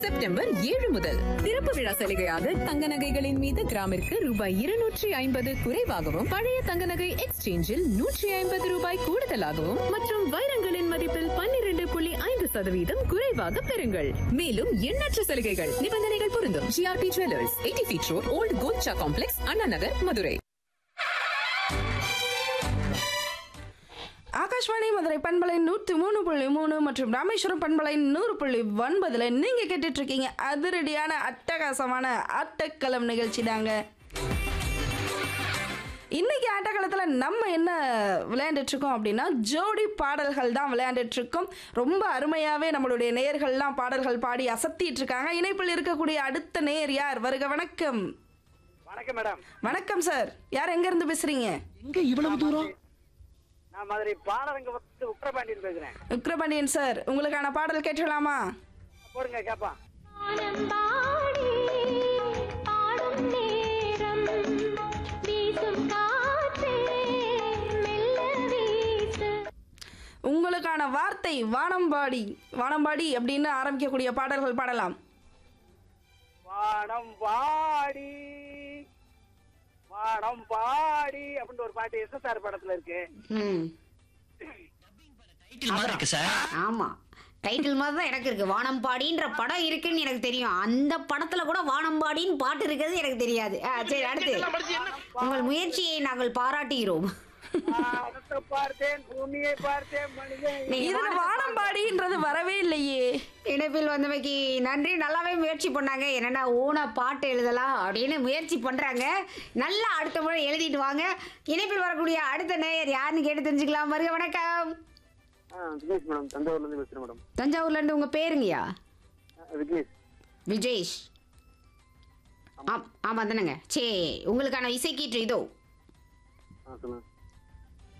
September ஏழு முதல் திறப்பு விழா சலுகையாக தங்க நகைகளின் மீது கிராமிற்கு ரூபாய் இருநூற்றி ஐம்பது குறைவாகவும் பழைய தங்க நகை எக்ஸ்சேஞ்சில் நூற்றி ஐம்பது ரூபாய் கூடுதலாகவும் மற்றும் வைரங்களின் மதிப்பில் பன்னிரண்டு புள்ளி ஐந்து சதவீதம் குறைவாக பெறுங்கள் மேலும் எண்ணற்ற சலுகைகள் நிபந்தனைகள் பொருந்தும் GRB jewellers eighty feet road old Golcha complex Anna Nagar Madurai Akashvani Madurai பண்பலை நூற்றி மூணு புள்ளி மூணு மற்றும் ராமேஸ்வரம் பண்பலை நூறு புள்ளி ஒன்பதுல நீங்க கேட்டுட்டு இருக்கீங்க அதிரடியான அட்டகாசமான ஆட்டக்களம் நிகழ்ச்சி தாங்க இன்னைக்கு ஆட்டக்களத்தில் நம்ம என்ன விளையாண்டுட்டு இருக்கோம் அப்படின்னா ஜோடி பாடல்கள் தான் விளையாண்டுட்டு இருக்கோம் ரொம்ப அருமையாகவே நம்மளுடைய நேயர்கள்லாம் பாடல்கள் பாடி அசத்திட்டு இருக்காங்க இணைப்பில் இருக்கக்கூடிய அடுத்த நேயர் யார் வருக வணக்கம் வணக்கம் மேடம் வணக்கம் சார் யார் எங்கேருந்து பேசுறீங்க எங்க இவ்வளவு தூரம் நான் மதுரை பாலரங்க வந்து உத்தரபாண்டியன் பேசுறேன் விக்ரபாண்டியன் சார் உங்களுக்கான பாடல் கேட்டுக்கலாமா போடுங்க கேப்பா வானம்பாடி பாடும் நேரம் வீசும் காற்றே மெல்ல வீசு உங்களுக்கான வார்த்தை வானம்பாடி வானம்பாடி அப்படின்னு ஆரம்பிக்கக்கூடிய பாடல்கள் பாடலாம் வானம் பாடி வானம் பாடி அப்படின்னு ஒரு பாட்டு எஸ்எஸ்ஆர் படத்துல இருக்கு ம் டைட்டில் மாதிரி இருக்கு சார் ஆமா டைட்டில் மாதிரி தான் எனக்கு இருக்கு வானம்பாடின்ற படம் இருக்குன்னு எனக்கு தெரியும் அந்த படத்துல கூட வானம்பாடின்னு பாட்டு இருக்கிறது எனக்கு தெரியாது ஆ, சரி அடுத்து உங்கள் முயற்சியை நாங்கள் பாராட்டுகிறோம் வானத்தை பார்த்தேன் பூமியை பார்த்தேன் மனிதன் நீங்க இதுல வானத்தை வானம்பாடின்றது வரவே இல்லையே இணைப்பில் வந்தமைக்கு நன்றி நல்லாவே முயற்சி பண்ணாங்க என்னன்னா ஓன பாட்டு எழுதலாம் அப்படின்னு முயற்சி பண்றாங்க நல்லா அடுத்த முறை எழுதிட்டு வாங்க இணைப்பில் வரக்கூடிய அடுத்த நேயர் யாருன்னு கேட்டு தெரிஞ்சுக்கலாம் வருக வணக்கம் விக்னேஷ் மேடம் தஞ்சாவூர்ல இருந்து பேசுறேன் மேடம் தஞ்சாவூர்ல இருந்து உங்க பேருங்கய்யா விக்னேஷ் விஜேஷ் ஆம் ஆமாம் தானேங்க சரி உங்களுக்கான இசைக்கீற்று இதோ ஆ சொல்லுங்க